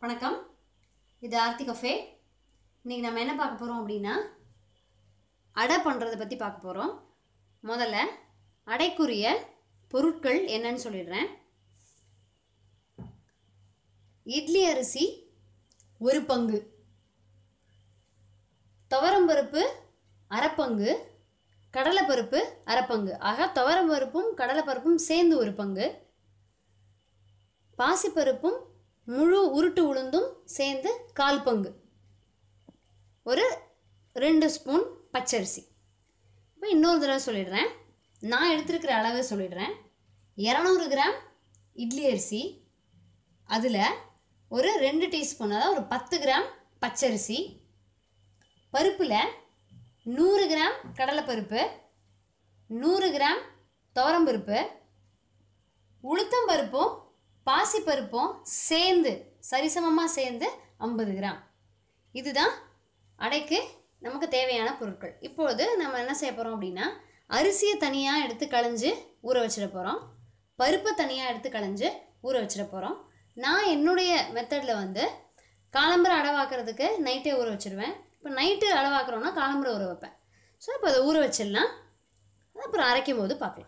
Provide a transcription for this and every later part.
வணக்கம் இது ஆர்த்தி கஃபே இன்றைக்கி நம்ம என்ன பார்க்க போகிறோம் அப்படின்னா அடை பண்ணுறதை பற்றி பார்க்க போகிறோம் முதல்ல அடைக்குரிய பொருட்கள் என்னன்னு சொல்லிடுறேன் இட்லி அரிசி ஒரு பங்கு துவரம்பருப்பு அரைப்பங்கு கடலைப்பருப்பு அரைப்பங்கு ஆக துவரம்பருப்பும் கடலைப்பருப்பும் சேர்ந்து ஒரு பங்கு பாசிப்பருப்பும் முழு உருட்டு உளுந்தும் சேர்ந்து கால் பங்கு ஒரு ரெண்டு ஸ்பூன் பச்சரிசி இப்போ இன்னொரு தடவை சொல்லிடுறேன் நான் எடுத்துருக்கிற அளவு சொல்லிடுறேன் இரநூறு கிராம் இட்லி அரிசி அதில் ஒரு ரெண்டு டீஸ்பூன் அதாவது ஒரு பத்து கிராம் பச்சரிசி பருப்பில் நூறு கிராம் கடலைப்பருப்பு நூறு கிராம் துவரம்பருப்பு உளுத்தம்பருப்பும் பாசிப்பருப்பும் சேர்ந்து சரிசமமாக சேர்ந்து ஐம்பது கிராம் இதுதான் அடைக்கு நமக்கு தேவையான பொருட்கள் இப்பொழுது நம்ம என்ன செய்ய போகிறோம் அப்படின்னா அரிசியை தனியாக எடுத்து களைஞ்சு ஊற வச்சிட போகிறோம் பருப்பை தனியாக எடுத்து களைஞ்சு ஊற வச்சிட போகிறோம் நான் என்னுடைய மெத்தடில் வந்து காலம்பரை அடவாக்குறதுக்கு நைட்டே ஊற வச்சிடுவேன் இப்போ நைட்டு அடவாக்குறோன்னா காலம்பரை ஊற வைப்பேன் ஸோ இப்போ அதை ஊற வச்சிடலாம் அப்புறம் அரைக்கும் போது பார்க்கலாம்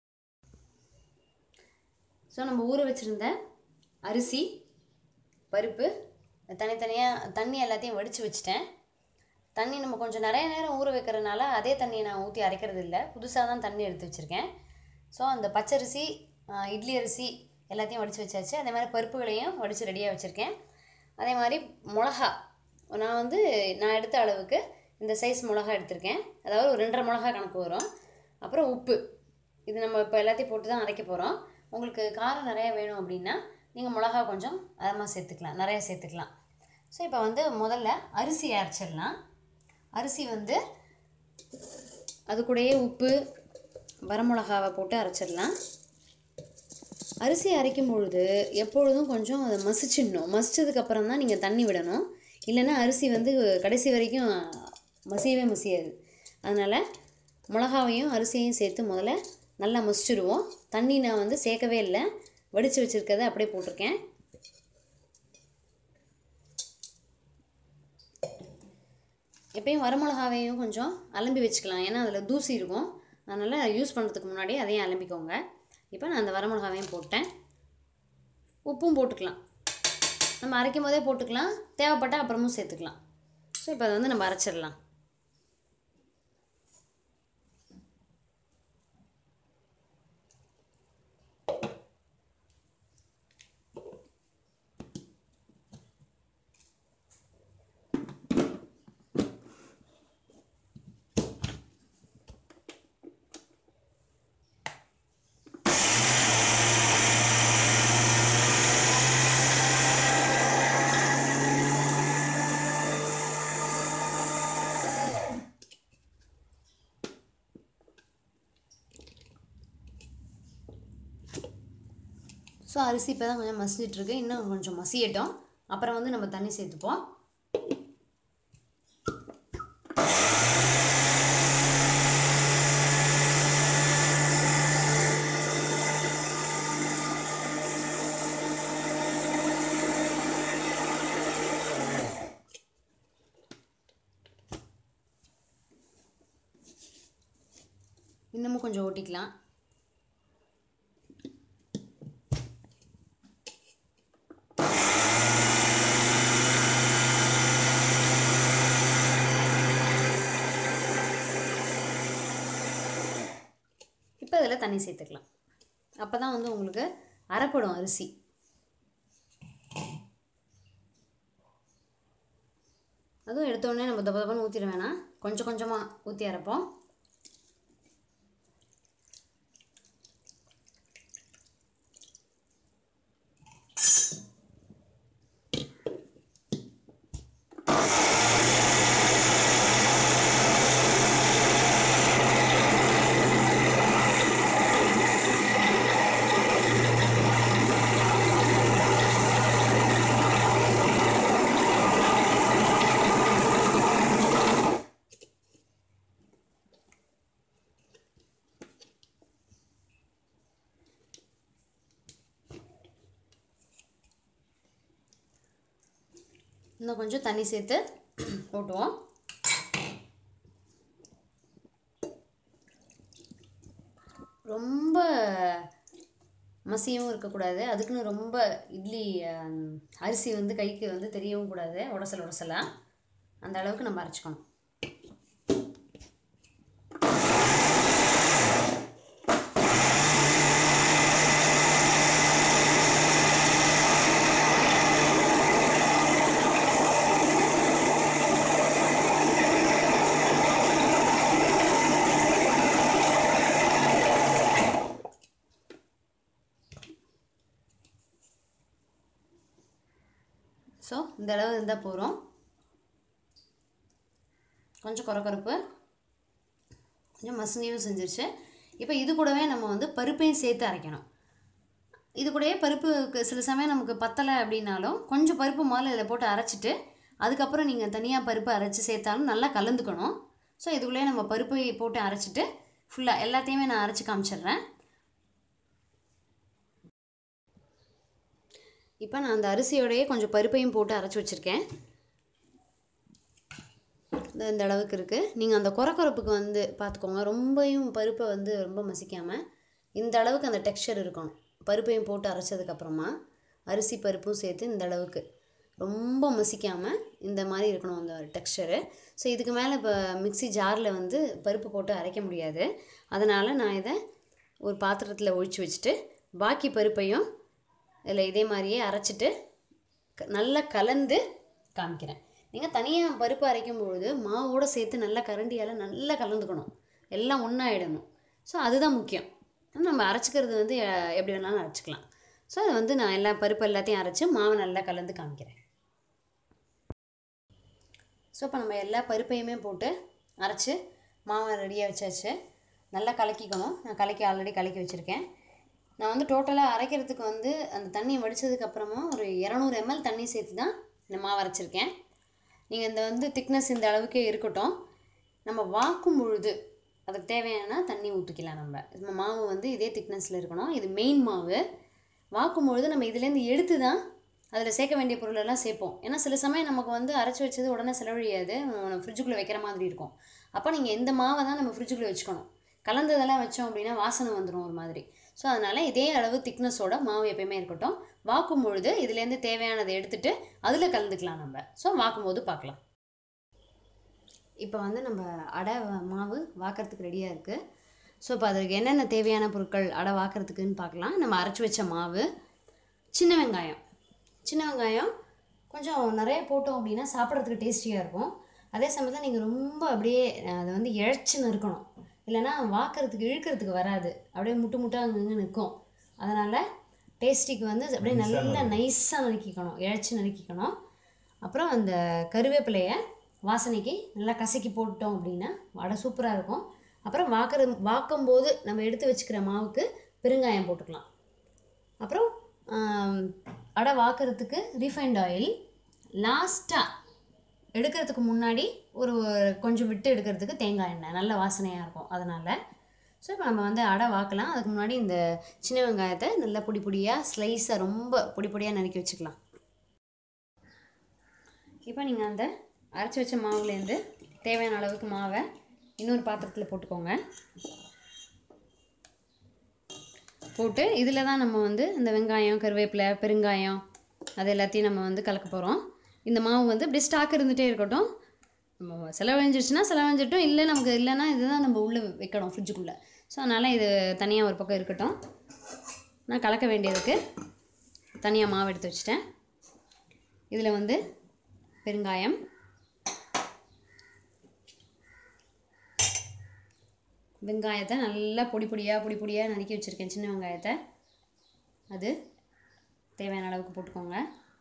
ஸோ நம்ம ஊற வச்சுருந்த அரிசி பருப்பு தனித்தனியாக தண்ணி எல்லாத்தையும் வடித்து வச்சுட்டேன் தண்ணி நம்ம கொஞ்சம் நிறைய நேரம் ஊற வைக்கிறதுனால அதே தண்ணியை நான் ஊற்றி அரைக்கிறது இல்லை புதுசாக தான் தண்ணி எடுத்து வச்சுருக்கேன் ஸோ அந்த பச்சரிசி ஆ, இட்லி அரிசி எல்லாத்தையும் வடித்து வச்சாச்சு அதே மாதிரி பருப்புகளையும் வடித்து ரெடியாக வச்சுருக்கேன் அதே மாதிரி மிளகா நான் வந்து நான் எடுத்த அளவுக்கு இந்த சைஸ் மிளகா எடுத்திருக்கேன் அதாவது ஒரு ரெண்டரை மிளகா கணக்கு வரும் அப்புறம் உப்பு இது நம்ம இப்போ எல்லாத்தையும் போட்டு தான் அரைக்க போகிறோம் உங்களுக்கு காரம் நிறைய வேணும் அப்படின்னா நீங்கள் மிளகா கொஞ்சம் அதிகமாக சேர்த்துக்கலாம் நிறைய சேர்த்துக்கலாம் ஸோ இப்போ வந்து முதல்ல அரிசி அரைச்சிடலாம் அரிசி வந்து அது கூடயே உப்பு வரமிளகாவை போட்டு அரைச்சிடலாம் அரிசி அரைக்கும் பொழுது எப்பொழுதும் கொஞ்சம் அதை மசிச்சிடணும் மசிச்சதுக்கப்புறம் தான் நீங்கள் தண்ணி விடணும் இல்லைன்னா அரிசி வந்து கடைசி வரைக்கும் மசியவே மசியாது அதனால் மிளகாவையும் அரிசியையும் சேர்த்து முதல்ல நல்லா மசிச்சிடுவோம் தண்ணி நான் வந்து சேர்க்கவே இல்லை வடித்து வச்சுருக்கதை அப்படியே போட்டிருக்கேன் எப்பயும் வரமிளகாவையும் கொஞ்சம் அலம்பி வச்சுக்கலாம் ஏன்னா அதில் தூசி இருக்கும் அதனால் யூஸ் பண்ணுறதுக்கு முன்னாடி அதையும் அலம்பிக்கோங்க இப்போ நான் அந்த வரமிளகாவையும் போட்டேன் உப்பும் போட்டுக்கலாம் நம்ம அரைக்கும் போதே போட்டுக்கலாம் தேவைப்பட்டால் அப்புறமும் சேர்த்துக்கலாம் ஸோ இப்போ அதை வந்து நம்ம அரைச்சிடலாம் ஸோ அரிசி இப்போ தான் கொஞ்சம் மசிச்சிட்ருக்கு இன்னும் கொஞ்சம் மசியட்டும் அப்புறம் வந்து நம்ம தண்ணி சேர்த்துப்போம் இன்னமும் கொஞ்சம் ஓட்டிக்கலாம் இப்போ இதில் தண்ணி சேர்த்துக்கலாம் அப்போ தான் வந்து உங்களுக்கு அரைப்படும் அரிசி அதுவும் எடுத்த உடனே நம்ம தப்ப தப்பன்னு ஊற்றிட வேணாம் கொஞ்சம் கொஞ்சமாக ஊற்றி அரைப்போம் இன்னும் கொஞ்சம் தண்ணி சேர்த்து ஊட்டுவோம் ரொம்ப மசியவும் இருக்கக்கூடாது அதுக்குன்னு ரொம்ப இட்லி அஹ், அரிசி வந்து கைக்கு வந்து தெரியவும் கூடாது உடசல் உடசலாக அந்த அளவுக்கு நம்ம அரைச்சிக்கணும் ஸோ இந்த அளவு இருந்தால் போகிறோம் கொஞ்சம் குறக்குறப்பு கொஞ்சம் மசனியும் செஞ்சிருச்சு இப்போ இது கூடவே நம்ம வந்து பருப்பையும் சேர்த்து அரைக்கணும் இது கூடயே பருப்பு க- சில சமயம் நமக்கு பத்தலை அப்படின்னாலும் கொஞ்சம் பருப்பு முதல்ல இதில் போட்டு அரைச்சிட்டு அதுக்கப்புறம் நீங்கள் தனியாக பருப்பு அரைச்சி சேர்த்தாலும் நல்லா கலந்துக்கணும் ஸோ இதுக்குள்ளேயே நம்ம பருப்பை போட்டு அரைச்சிட்டு ஃபுல்லாக எல்லாத்தையுமே நான் அரைச்சி காமிச்சிடுறேன் இப்போ நான் அந்த அரிசியோடையே கொஞ்சம் பருப்பையும் போட்டு அரைச்சி வச்சுருக்கேன் இந்த இந்த அளவுக்கு இருக்குது நீங்கள் அந்த குறக்குறப்புக்கு வந்து பார்த்துக்கோங்க ரொம்பவும் பருப்பை வந்து ரொம்ப மசிக்காமல் இந்த அளவுக்கு அந்த டெக்ஸ்சர் இருக்கணும் பருப்பையும் போட்டு அரைச்சதுக்கப்புறமா அரிசி பருப்பும் சேர்த்து இந்த அளவுக்கு ரொம்ப மசிக்காமல் இந்த மாதிரி இருக்கணும் அந்த டெக்ஸ்சரு ஸோ இதுக்கு மேலே இப்போ மிக்ஸி ஜாரில் வந்து பருப்பு போட்டு அரைக்க முடியாது அதனால் நான் இதை ஒரு பாத்திரத்தில் ஒழிச்சு வச்சுட்டு பாக்கி பருப்பையும் இதில் இதே மாதிரியே அரைச்சிட்டு க- நல்லா கலந்து காமிக்கிறேன் நீங்கள் தனியாக பருப்பு அரைக்கும் பொழுது மாவோடு சேர்த்து நல்லா கரண்டியால் நல்லா கலந்துக்கணும் எல்லாம் ஒன்றாயிடணும் ஸோ அதுதான் முக்கியம் நம்ம அரைச்சிக்கிறது வந்து அஹ், எப்படி வேணாலும் அரைச்சிக்கலாம் ஸோ அது வந்து நான் எல்லா பருப்பு எல்லாத்தையும் அரைச்சி மாவை நல்லா கலந்து காமிக்கிறேன் ஸோ இப்போ நம்ம எல்லா பருப்பையுமே போட்டு அரைச்சி மாவை ரெடியாக வச்சாச்சு நல்லா கலக்கிக்கணும் நான் கலக்கி ஆல்ரெடி கலக்கி வச்சுருக்கேன் நான் வந்து டோட்டலாக அரைக்கிறதுக்கு வந்து அந்த தண்ணி வடிச்சதுக்கு அப்புறமா ஒரு இரநூறு எம்எல் தண்ணி சேர்த்து தான் இந்த மாவு அரைச்சிருக்கேன் நீங்கள் இந்த வந்து திக்னஸ் இந்த அளவுக்கே இருக்கட்டும் நம்ம வாக்கும் பொழுது அதுக்கு தேவையான தண்ணி ஊற்றிக்கலாம் நம்ம நம்ம மாவு வந்து இதே திக்னஸில் இருக்கணும் இது மெயின் மாவு வாக்கும் பொழுது நம்ம இதுலேருந்து எடுத்து தான் அதில் சேர்க்க வேண்டிய பொருளெல்லாம் சேர்ப்போம் ஏன்னா சில சமயம் நமக்கு வந்து அரைச்சி வச்சது உடனே செலவழியாது ஃப்ரிட்ஜுக்குள்ளே வைக்கிற மாதிரி இருக்கும் அப்போ நீங்கள் இந்த மாவை தான் நம்ம ஃப்ரிட்ஜுக்குள்ளே வச்சுக்கணும் கலந்ததெல்லாம் வச்சோம் அப்படின்னா வாசனை வந்துடும் ஒரு மாதிரி ஸோ அதனால் இதே அளவு திக்னஸோட மாவு எப்பயுமே இருக்கட்டும் வாக்கும் பொழுது இதுலேருந்து தேவையானதை எடுத்துட்டு அதில் கலந்துக்கலாம் நம்ம ஸோ வாக்கும் போது பார்க்கலாம் இப்போ வந்து நம்ம அடை வ- மாவு வாக்கறதுக்கு ரெடியாக இருக்குது ஸோ இப்போ அதுக்கு என்னென்ன தேவையான பொருட்கள் அடை வாக்கறதுக்குன்னு பார்க்கலாம் நம்ம அரைச்சி வச்ச மாவு சின்ன வெங்காயம் சின்ன வெங்காயம் கொஞ்சம் நிறைய போட்டோம் அப்படின்னா சாப்பிட்றதுக்கு டேஸ்டியாக இருக்கும் அதே சமயத்தில் நீங்கள் ரொம்ப அப்படியே அஹ், அதை வந்து இழைச்சி நறுக்கணும் இல்லைன்னா வாக்கறதுக்கு இழுக்கிறதுக்கு வராது அப்படியே முட்டு முட்டாக அங்கங்கே நிற்கும் அதனால் டேஸ்டிக்கு வந்து அப்படியே நல்லா நைஸாக நறுக்கிக்கணும் இழைச்சி நறுக்கிக்கணும் அப்புறம் அந்த கருவேப்பிலையை வாசனைக்கு நல்லா கசக்கி போட்டோம் அப்படின்னா வடை சூப்பராக இருக்கும் அப்புறம் வாக்குற வாக்கும் போது நம்ம எடுத்து வச்சுக்கிற மாவுக்கு பெருங்காயம் போட்டுக்கலாம் அப்புறம் ஆம், அடை வாக்குறதுக்கு ரீஃபைண்ட் ஆயில் லாஸ்ட்டாக எடுக்கிறதுக்கு முன்னாடி ஒரு கொஞ்சம் விட்டு எடுக்கிறதுக்கு தேங்காய் எண்ணெய் நல்ல வாசனையாக இருக்கும் அதனால் ஸோ இப்போ நம்ம வந்து அடை வாக்கலாம் அதுக்கு முன்னாடி இந்த சின்ன வெங்காயத்தை நல்லா பொடி பொடியாக ஸ்லைஸாக ரொம்ப பொடி பொடியாக நறுக்கி வச்சுக்கலாம் இப்போ நீங்கள் அந்த அரைச்சி வச்ச மாவுலேருந்து தேவையான அளவுக்கு மாவை இன்னொரு பாத்திரத்தில் போட்டுக்கோங்க போட்டு இதில் தான் நம்ம வந்து இந்த வெங்காயம் கருவேப்பிலை பெருங்காயம் அது எல்லாத்தையும் நம்ம வந்து கலக்க போகிறோம் இந்த மாவு வந்து இப்படி ஸ்டாக் இருந்துகிட்டே இருக்கட்டும் நம்ம செலவழிஞ்சிருச்சுன்னா செலவழிஞ்சிட்டோம் இல்லை நமக்கு இல்லைன்னா இதுதான் நம்ம உள்ளே வைக்கணும் ஃப்ரிட்ஜுக்குள்ளே ஸோ அதனால் இது தனியாக ஒரு பக்கம் இருக்கட்டும் நான் கலக்க வேண்டியதுக்கு தனியாக மாவு எடுத்து வச்சுட்டேன் இதில் வந்து பெருங்காயம் வெங்காயத்தை நல்லா பொடி பொடியாக பொடி பொடியாக நறுக்கி வச்சுருக்கேன் சின்ன வெங்காயத்தை அது தேவையான அளவுக்கு போட்டுக்கோங்க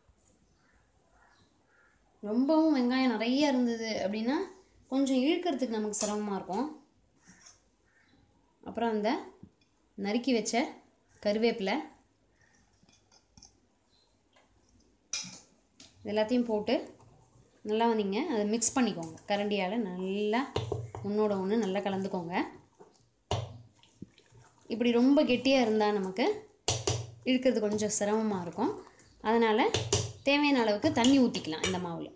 ரொம்பவும் வெங்காயம் நிறைய இருந்தது அப்படின்னா கொஞ்சம் இழுக்கிறதுக்கு நமக்கு சிரமமாக இருக்கும் அப்புறம் அந்த நறுக்கி வச்ச கருவேப்பிலை இது எல்லாத்தையும் போட்டு நல்லா வந்தீங்க அதை மிக்ஸ் பண்ணிக்கோங்க கரண்டியால் நல்லா ஒன்றோட ஒன்று நல்லா கலந்துக்கோங்க இப்படி ரொம்ப கெட்டியாக இருந்தால் நமக்கு இழுக்கிறது கொஞ்சம் சிரமமாக இருக்கும் அதனால் தேவையான அளவுக்கு தண்ணி ஊற்றிக்கலாம் இந்த மாவில்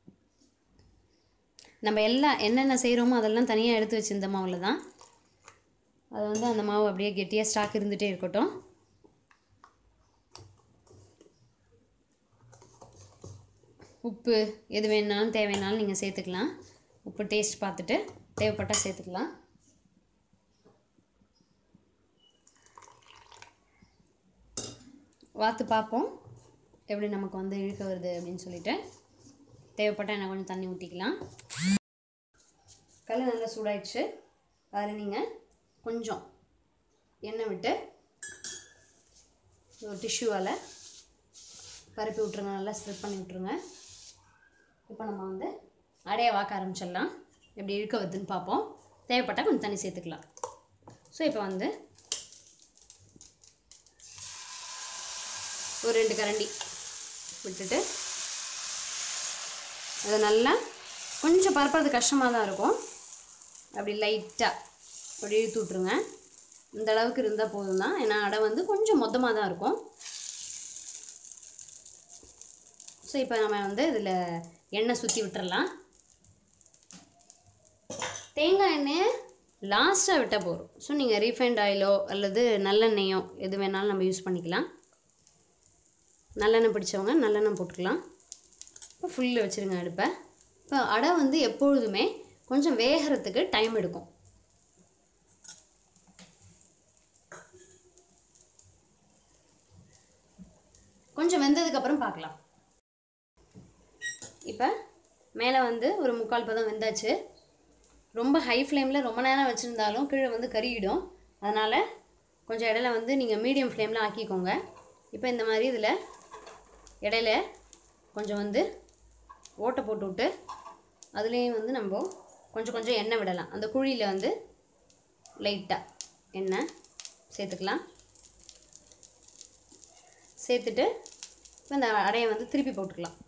நம்ம எல்லாம் என்னென்ன செய்கிறோமோ அதெல்லாம் தனியாக எடுத்து வச்சு இந்த மாவில் தான் அது வந்து அந்த மாவு அப்படியே கெட்டியாக ஸ்டாக் இருந்துகிட்டே இருக்கட்டும் உப்பு எது வேணாலும் தேவைனாலும் நீங்கள் சேர்த்துக்கலாம் உப்பு டேஸ்ட் பார்த்துட்டு தேவைப்பட்டால் சேர்த்துக்கலாம் வாத்து பார்ப்போம் எப்படி நமக்கு வந்து இழுக்க வருது அப்படின்னு சொல்லிட்டு தேவைப்பட்டால் என்ன கொஞ்சம் தண்ணி ஊற்றிக்கலாம் கல் நல்லா சூடாயிடுச்சு அதில் நீங்கள் கொஞ்சம் எண்ணெய் விட்டு ஒரு டிஷ்யூவால் பரப்பி விட்ருங்க நல்லா ஸ்ப்ரெட் பண்ணி விட்ருங்க இப்போ நம்ம வந்து அடைய வாக்க ஆரம்பிச்சிடலாம் எப்படி இழுக்க வருதுன்னு பார்ப்போம் தேவைப்பட்டால் கொஞ்சம் தண்ணி சேர்த்துக்கலாம் ஸோ இப்போ வந்து ஒரு ரெண்டு கரண்டி விட்டுட்டு அதை நல்லா கொஞ்சம் பரப்புறது கஷ்டமாக தான் இருக்கும் அப்படி லைட்டாக அப்படி இழுத்து விட்ருங்க இந்த அளவுக்கு இருந்தால் போதும் தான் ஏன்னா அடை வந்து கொஞ்சம் மொத்தமாக தான் இருக்கும் ஸோ இப்போ நம்ம வந்து இதில் எண்ணெய் சுற்றி விட்டுறலாம் தேங்காய் எண்ணெயை லாஸ்ட்டாக விட்டால் போதும் ஸோ நீங்கள் ரீஃபைண்ட் ஆயிலோ அல்லது நல்லெண்ணெயோ எது வேணாலும் நம்ம யூஸ் பண்ணிக்கலாம் நல்லெண்ணெய் பிடிச்சவங்க நல்லெண்ணெய் போட்டுக்கலாம் இப்போ ஃபுல்லு வச்சுருங்க அடுப்பை இப்போ அடை வந்து எப்பொழுதுமே கொஞ்சம் வேகிறதுக்கு டைம் எடுக்கும் கொஞ்சம் வெந்ததுக்கப்புறம் பார்க்கலாம் இப்போ மேலே வந்து ஒரு முக்கால் பதம் வெந்தாச்சு ரொம்ப ஹை ஃப்ளேமில் ரொம்ப நேரம் வச்சுருந்தாலும் கீழே வந்து கருகிடும் அதனால் கொஞ்சம் இடையில வந்து நீங்கள் மீடியம் ஃப்ளேமில் ஆக்கிக்கோங்க இப்போ இந்த மாதிரி இதில் இடையில கொஞ்சம் வந்து ஓட்டை போட்டு விட்டு அதுலேயும் வந்து நம்ம கொஞ்சம் கொஞ்சம் எண்ணெய் விடலாம் அந்த குழியில் வந்து லைட்டாக எண்ணெய் சேர்த்துக்கலாம் சேர்த்துட்டு இப்போ இந்த அடையை வந்து திருப்பி போட்டுக்கலாம்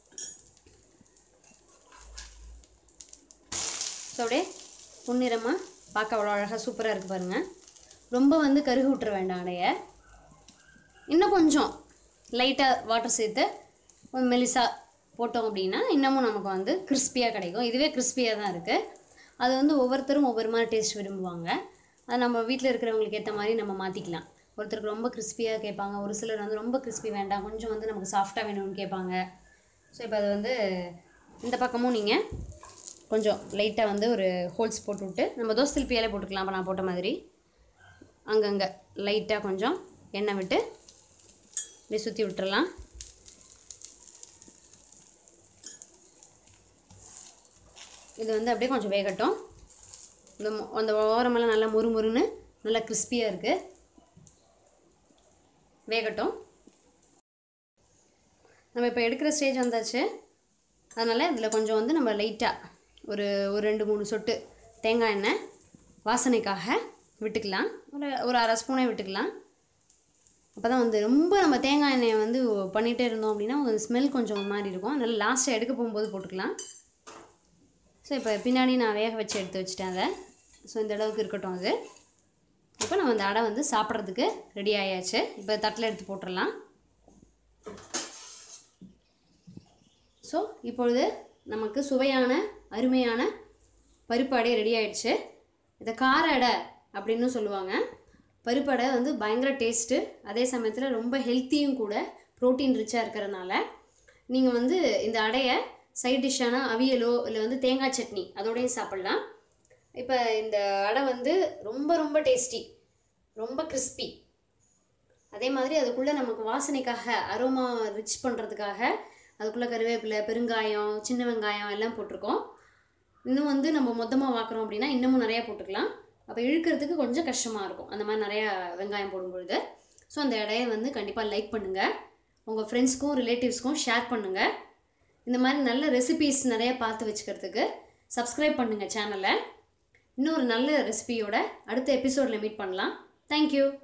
ஸோ அப்படியே பொன்னிறமாக பார்க்க அவ்வளோ அழகாக சூப்பராக இருக்குது பாருங்கள் ரொம்ப வந்து கருகு விட்டுற வேண்டாம் அடையை இன்னும் கொஞ்சம் லைட்டாக வாட்டர் சேர்த்து கொஞ்சம் மெலிசா போட்டோம் அப்படின்னா இன்னமும் நமக்கு வந்து கிறிஸ்பியாக கிடைக்கும் இதுவே கிறிஸ்பியாக தான் இருக்குது அது வந்து ஒவ்வொருத்தரும் ஒவ்வொரு மாதிரி டேஸ்ட் விரும்புவாங்க அது நம்ம வீட்டில் இருக்கிறவங்களுக்கு ஏற்ற மாதிரி நம்ம மாற்றிக்கலாம் ஒருத்தருக்கு ரொம்ப கிறிஸ்பியாக கேட்பாங்க ஒரு சிலர் வந்து ரொம்ப கிறிஸ்பி வேண்டாம் கொஞ்சம் வந்து நமக்கு சாஃப்டாக வேணும்னு கேட்பாங்க ஸோ இப்போ அது வந்து இந்த பக்கமும் நீங்கள் கொஞ்சம் லைட்டாக வந்து ஒரு ஹோல்ஸ் போட்டு விட்டு நம்ம தோசை திருப்பியாலே போட்டுக்கலாம் அப்போ நான் போட்ட மாதிரி அங்கங்கே லைட்டாக கொஞ்சம் எண்ணெய் விட்டு இப்படி சுற்றி விட்டுறலாம் இது வந்து அப்படியே கொஞ்சம் வேகட்டும் இந்த மொ- அந்த ஓரமெல்லாம் நல்லா முறுமுறுன்னு நல்லா கிறிஸ்பியாக இருக்குது வேகட்டும் நம்ம இப்போ எடுக்கிற ஸ்டேஜ் வந்தாச்சு அதனால் இதில் கொஞ்சம் வந்து நம்ம லைட்டாக ஒரு ஒரு ரெண்டு மூணு சொட்டு தேங்காய் எண்ணெய் வாசனைக்காக விட்டுக்கலாம் ஒரு ஒரு அரை ஸ்பூனே விட்டுக்கலாம் அப்போ தான் வந்து ரொம்ப நம்ம தேங்காய் எண்ணெயை வந்து பண்ணிகிட்டே இருந்தோம் அப்படின்னா ஒரு ஸ்மெல் கொஞ்சம் ஒரு மாதிரி இருக்கும் அதனால் லாஸ்ட்டாக எடுக்க போகும்போது போட்டுக்கலாம் ஸோ இப்போ பின்னாடி நான் வேக வச்சு எடுத்து வச்சுட்டேன் அதை ஸோ இந்த அளவுக்கு இருக்கட்டும் அது இப்போ நம்ம அந்த அடை வந்து சாப்பிட்றதுக்கு ரெடி ஆயாச்சு இப்போ தட்டில் எடுத்து போட்டுடலாம் ஸோ இப்பொழுது நமக்கு சுவையான அருமையான பருப்பு அடை ரெடி ஆயிடுச்சு இதை கார அடை அப்படின்னு சொல்லுவாங்க பருப்பு அடை வந்து பயங்கர டேஸ்ட்டு அதே சமயத்தில் ரொம்ப ஹெல்த்தியும் கூட ப்ரோட்டீன் ரிச்சாக இருக்கிறனால நீங்கள் வந்து இந்த அடையை சைட் டிஷ்ஷான அவியலோ இல்லை வந்து தேங்காய் சட்னி அதோடையும் சாப்பிட்லாம் இப்போ இந்த அடை வந்து ரொம்ப ரொம்ப டேஸ்டி ரொம்ப கிறிஸ்பி அதே மாதிரி அதுக்குள்ளே நமக்கு வாசனைக்காக அரோமா ரிச் பண்ணுறதுக்காக அதுக்குள்ளே கருவேப்பிலை பெருங்காயம் சின்ன வெங்காயம் எல்லாம் போட்டிருக்கோம் இன்னும் வந்து நம்ம மொத்தமாக வாக்குறோம் அப்படின்னா இன்னமும் நிறையா போட்டுக்கலாம் அப்போ இழுக்கிறதுக்கு கொஞ்சம் கஷ்டமாக இருக்கும் அந்த மாதிரி நிறையா வெங்காயம் போடும்பொழுது ஸோ அந்த இடையை வந்து கண்டிப்பாக லைக் பண்ணுங்கள் உங்கள் ஃப்ரெண்ட்ஸ்க்கும் ரிலேட்டிவ்ஸ்க்கும் ஷேர் பண்ணுங்கள் இந்த மாதிரி நல்ல ரெசிபீஸ் நிறைய பார்த்து வச்சுக்கிறதுக்கு சப்ஸ்கிரைப் பண்ணுங்கள் சேனலை இன்னொரு நல்ல ரெசிபியோட அடுத்த எபிசோடில் மீட் பண்ணலாம் தேங்க்யூ